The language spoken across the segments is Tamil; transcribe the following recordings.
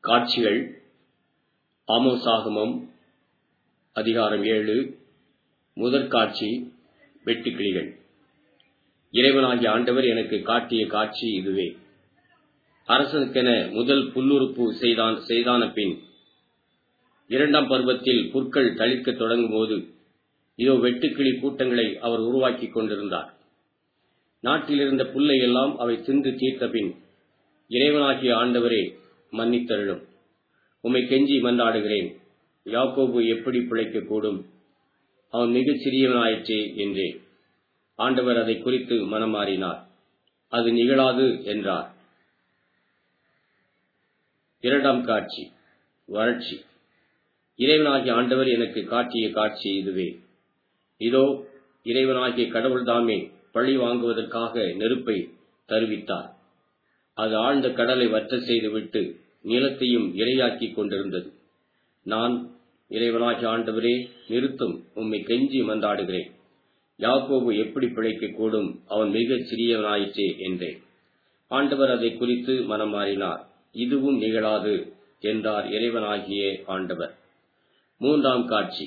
காட்சிகள் ஆமோசாகமம் அதிகாரம் ஏழு முதற் காட்சி வெட்டுக்கிளிகள் இறைவனாகிய ஆண்டவர் எனக்கு காட்டிய காட்சி இதுவே அரசனுக்கென முதல் புல்லுறுப்பு செய்தான் செய்தான பின் இரண்டாம் பருவத்தில் புற்கள் தளிர்க்கத் தொடங்கும் போது இதோ வெட்டுக்கிளி கூட்டங்களை அவர் உருவாக்கிக் கொண்டிருந்தார் நாட்டில் இருந்த புல்லை எல்லாம் அவை தின்று தீர்த்த பின் இறைவனாகிய ஆண்டவரே மன்னித்தருளும் உம்மை கெஞ்சி மன்றாடுகிறேன் யாக்கோபு எப்படி பிழைக்கக்கூடும் அவன் மிகச் சிறியவனாயிற்றே என்றேன் ஆண்டவர் அதை குறித்து மனம் மாறினார் அது நிகழாது என்றார் இரண்டாம் காட்சி வறட்சி இறைவனாகிய ஆண்டவர் எனக்கு காட்டிய காட்சி இதுவே இதோ இறைவனாகிய கடவுள்தாமே பழி வாங்குவதற்காக நெருப்பை தருவித்தார் அது ஆழ்ந்த கடலை வற்ற செய்துவிட்டு நிலத்தையும் இரையாக்கிக் கொண்டிருந்தது நான் இறைவனாகிய ஆண்டவரே நிறுத்தும் உம்மை கெஞ்சி மன்றாடுகிறேன் யாக்கோபு எப்படி பிழைக்கக் கூடும் அவன் மிகச் சிறியவனாயிற்றே என்றேன் ஆண்டவர் அதை குறித்து மனம் மாறினார் இதுவும் நிகழாது என்றார் இறைவனாகிய ஆண்டவர் மூன்றாம் காட்சி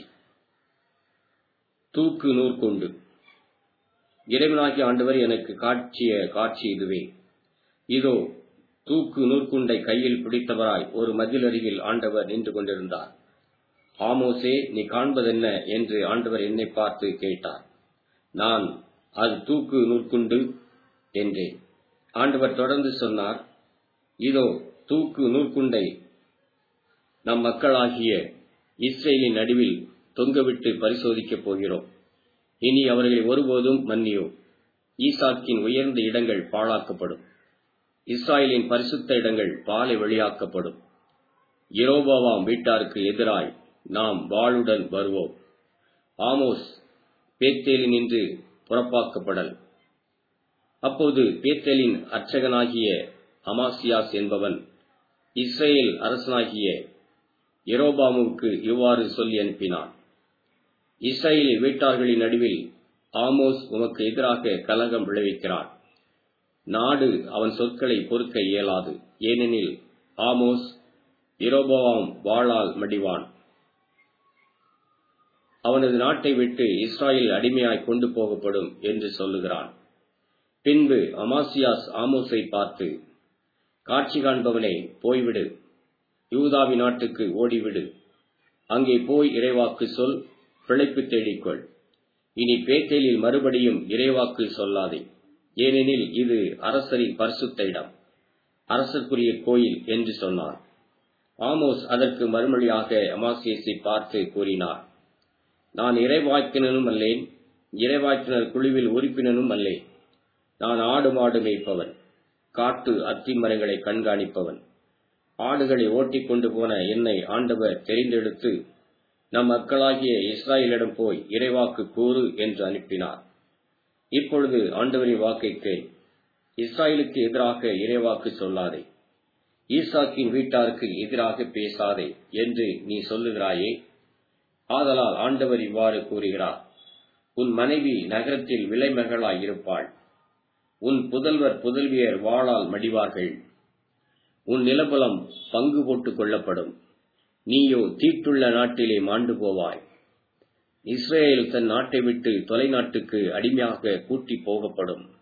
தூக்கு நூற்கொண்டு இறைவனாகிய ஆண்டவர் எனக்கு காட்சிய காட்சி இதுவே இதோ தூக்கு நூற்குண்டை கையில் பிடித்தவராய் ஒரு மதில் அருகில் ஆண்டவர் நின்று கொண்டிருந்தார் ஆமோசே நீ காண்பதென்ன என்று ஆண்டவர் என்னை பார்த்து கேட்டார் நான் அது தூக்கு நூற்குண்டு என்றேன் ஆண்டவர் தொடர்ந்து சொன்னார் இதோ தூக்கு நூற்குண்டை நம் மக்களாகிய இஸ்ரேலின் நடுவில் தொங்கவிட்டு பரிசோதிக்கப் போகிறோம் இனி அவர்களை ஒருபோதும் மன்னியோம் ஈசாக்கின் உயர்ந்த இடங்கள் பாழாக்கப்படும் இஸ்ராயலின் பரிசுத்த இடங்கள் பாலை வெளியாக்கப்படும் இரோபாவாம் வீட்டாருக்கு எதிராய் நாம் வாளுடன் வருவோம் ஆமோஸ் பேத்தேலின் நின்று புறப்பாக்கப்படல் அப்போது பேத்தேலின் அர்ச்சகனாகிய அமாசியாஸ் என்பவன் இஸ்ரேல் அரசனாகிய எரோபாமுவுக்கு இவ்வாறு சொல்லி அனுப்பினான் இஸ்ரேல் வீட்டார்களின் நடுவில் ஆமோஸ் உமக்கு எதிராக கலகம் விளைவிக்கிறான் நாடு அவன் சொற்களை பொறுக்க இயலாது ஏனெனில் ஆமோஸ் இரோபவாம் வாளால் மடிவான் அவனது நாட்டை விட்டு இஸ்ராயல் அடிமையாய் கொண்டு போகப்படும் என்று சொல்லுகிறான் பின்பு அமாசியாஸ் ஆமோஸை பார்த்து காட்சி காண்பவனே போய்விடு யூதாவி நாட்டுக்கு ஓடிவிடு அங்கே போய் இறைவாக்கு சொல் பிழைப்பு தேடிக்கொள் இனி பேத்தேலில் மறுபடியும் இறைவாக்கு சொல்லாதே ஏனெனில் இது அரசரின் பரிசுத்த இடம் அரசர்க்குரிய கோயில் என்று சொன்னார் ஆமோஸ் அதற்கு மறுமொழியாக அமாசியஸை பார்த்து கூறினார் நான் இறைவாக்கினனும் அல்லேன் இறைவாக்கினர் குழுவில் உறுப்பினனும் அல்லேன் நான் ஆடு மாடு மேய்ப்பவன் காட்டு அத்தி மரங்களை கண்காணிப்பவன் ஆடுகளை ஓட்டிக் கொண்டு போன என்னை ஆண்டவர் தெரிந்தெடுத்து நம் மக்களாகிய இஸ்ராயலிடம் போய் இறைவாக்கு கூறு என்று அனுப்பினார் இப்பொழுது ஆண்டவரின் வாக்கை கேள் இஸ்ராயலுக்கு எதிராக இறைவாக்கு சொல்லாதே ஈசாக்கின் வீட்டாருக்கு எதிராக பேசாதே என்று நீ சொல்லுகிறாயே ஆதலால் ஆண்டவர் இவ்வாறு கூறுகிறார் உன் மனைவி நகரத்தில் விலைமகளாய் இருப்பாள் உன் புதல்வர் புதல்வியர் வாளால் மடிவார்கள் உன் நிலபலம் பங்கு போட்டுக் கொள்ளப்படும் நீயோ தீட்டுள்ள நாட்டிலே மாண்டு போவாய் இஸ்ரேல் தன் நாட்டை விட்டு தொலைநாட்டுக்கு அடிமையாக கூட்டி போகப்படும்